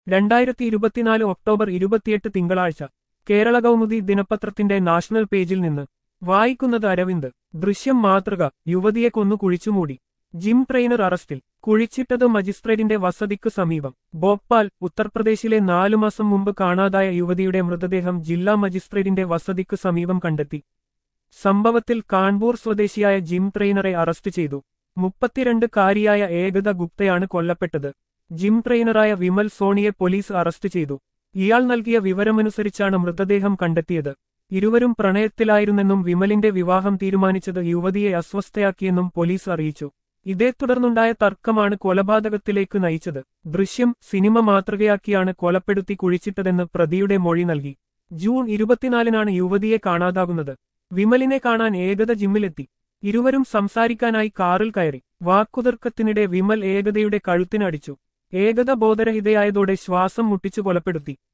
രണ്ടായിരത്തി ഇരുപത്തിനാല് ഒക്ടോബർ ഇരുപത്തിയെട്ട് തിങ്കളാഴ്ച കേരള കൗമുദി ദിനപത്രത്തിന്റെ നാഷണൽ പേജിൽ നിന്ന് വായിക്കുന്നത് അരവിന്ദ് ദൃശ്യം മാതൃക യുവതിയെ കൊന്നു കുഴിച്ചുമൂടി ജിം ട്രെയിനർ അറസ്റ്റിൽ കുഴിച്ചിട്ടത് മജിസ്ട്രേറ്റിന്റെ വസതിക്ക് സമീപം ഭോപ്പാൽ ഉത്തർപ്രദേശിലെ നാലു മാസം മുമ്പ് കാണാതായ യുവതിയുടെ മൃതദേഹം ജില്ലാ മജിസ്ട്രേറ്റിന്റെ വസതിക്ക് സമീപം കണ്ടെത്തി സംഭവത്തിൽ കാൺപൂർ സ്വദേശിയായ ജിം ട്രെയിനറെ അറസ്റ്റ് ചെയ്തു മുപ്പത്തിരണ്ട് കാരിയായ ഏകത ഗുപ്തയാണ് കൊല്ലപ്പെട്ടത് ജിം ട്രെയിനറായ വിമൽ സോണിയെ പോലീസ് അറസ്റ്റ് ചെയ്തു ഇയാൾ നൽകിയ വിവരമനുസരിച്ചാണ് മൃതദേഹം കണ്ടെത്തിയത് ഇരുവരും പ്രണയത്തിലായിരുന്നെന്നും വിമലിന്റെ വിവാഹം തീരുമാനിച്ചത് യുവതിയെ അസ്വസ്ഥയാക്കിയെന്നും പോലീസ് അറിയിച്ചു ഇതേ തുടർന്നുണ്ടായ തർക്കമാണ് കൊലപാതകത്തിലേക്ക് നയിച്ചത് ദൃശ്യം സിനിമ മാതൃകയാക്കിയാണ് കൊലപ്പെടുത്തി കുഴിച്ചിട്ടതെന്ന് പ്രതിയുടെ മൊഴി നൽകി ജൂൺ ഇരുപത്തിനാലിനാണ് യുവതിയെ കാണാതാകുന്നത് വിമലിനെ കാണാൻ ഏകത ജിമ്മിലെത്തി ഇരുവരും സംസാരിക്കാനായി കാറിൽ കയറി വാക്കുതർക്കത്തിനിടെ വിമൽ ഏകതയുടെ കഴുത്തിനടിച്ചു ഏകത ബോധരഹിതയായതോടെ ശ്വാസം മുട്ടിച്ചു കൊലപ്പെടുത്തി